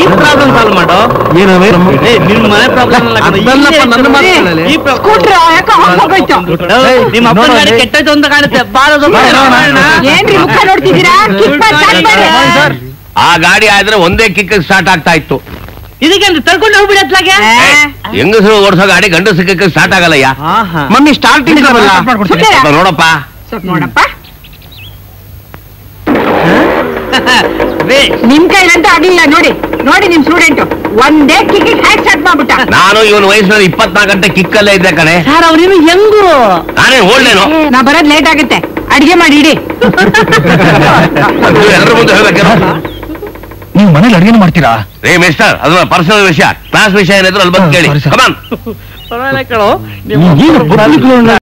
ಈ problem solve ಮಾಡೋ ಏನವೇ ಏ, ನಿನ್ ಮನೆ ಪ್ರಾಬ್ಲಮ್ ಅಲ್ಲ ಕಣೋ. ಅದಲ್ಲಪ್ಪ, ಇಲ್ಲೇ ನನ್ನ ಮಾತು ಈ ಕೇಳಲೆ. ಪ್ರಾಬ್ಲಮ್. ಸ್ಕೂಟ್ರ್ ಯಾಕೋ ಹೋಗೋಯ್ತು ಏಯ್, ನಿಮ್ಮ ಅಪ್ಪನ ನೋಡು ಗಾಡಿ ಅಲ್ಲಿ. ಕೆಟ್ಟೋಯ್ತು ಅಂತ ಕಾಣುತ್ತೆ ಬಾಳ ಏನ್ರಿ ಮುಖ ನೋಡ್ತಿದ್ದೀರಾ ಕಿಕ್ ಮಾಡಿ start ಮಾಡಿ. ಆ ಗಾಡಿ ಆದ್ರೆ ಒಂದೇ ಕಿಕ್ ಸ್ಟಾರ್ಟ್ ಆಗ್ತಾ ಇತ್ತು ಇದಕ್ಕೆ ತಳ್ಕೊಂಡು ಹೋಗ್ಬಿಡಿ ಅತ್ಲಾಗೆ ಏ, ಹೆಂಗಸರು ಓಡಿಸೋ ಗಾಡಿ ಗಂಡಸ ಕಿಕ್ ಸ್ಟಾರ್ಟ್ ಆಗಲ್ಲಯ್ಯ ಮಮ್ಮಿ ಸ್ಟಾರ್ಟಿಂಗ್ ಸುಮ್ನೆ ಇರು. ನೋಡಪ್ಪ ಸ್ವಲ್ಪ ನೋಡಪ್ಪ ಬೇ ನಿಮ್ ಕೈಲಂತೂ ಆಗ್ಲಿಲ್ಲ ನೋಡಿ ನೋಡಿ ನಿಮ್ ಸ್ಟೂಡೆಂಟ್ ಒಂದೇ ಕಿಕ್ ಹ್ಯಾಕ್ ಸ್ಟಾರ್ಟ್ ಮಾಡ್ಬಿಟ್ಟ ನಾನು ಇವನ್ ವಯಸ್ಸಿನಲ್ಲಿ ಇಪ್ಪತ್ನಾಲ್ಕು ಗಂಟೆ ಕಿಕ್ಕಲ್ಲೇ ಇದ್ದೆ ಕಣೆ ಸರ್ ಅವ್ರೇನು ಹೆಂಗು ನಾನೇ ಓಡ್ಲೇನು ನಾ ಬರೋದ್ ಲೇಟ್ ಆಗುತ್ತೆ ಅಡಿಗೆ ಮಾಡಿ ಇಡಿ ಎಲ್ಲರ ಮುಂದೆ ಹೇಳ್ಬೇಕೇನೋ ನೀವು ಮನೇಲಿ ಅಡಿಗೆ ಮಾಡ್ತೀರಾ ರೇ ಮಿಸ್ಟರ್ ಅದು ಪರ್ಸನಲ್ ವಿಷಯ ಕ್ಲಾಸ್ ವಿಷಯ ಏನಿದ್ರು ಅಲ್ಲಿ ಬಂದು ಕೇಳಿ ಸರಿ, ಸರಿ. ಕಮಾನ್ ಪರವಾಗಿಲ್ಲ ಕಣೋ ಏನು ಬುದ್ಧಿಗಳನ್ನ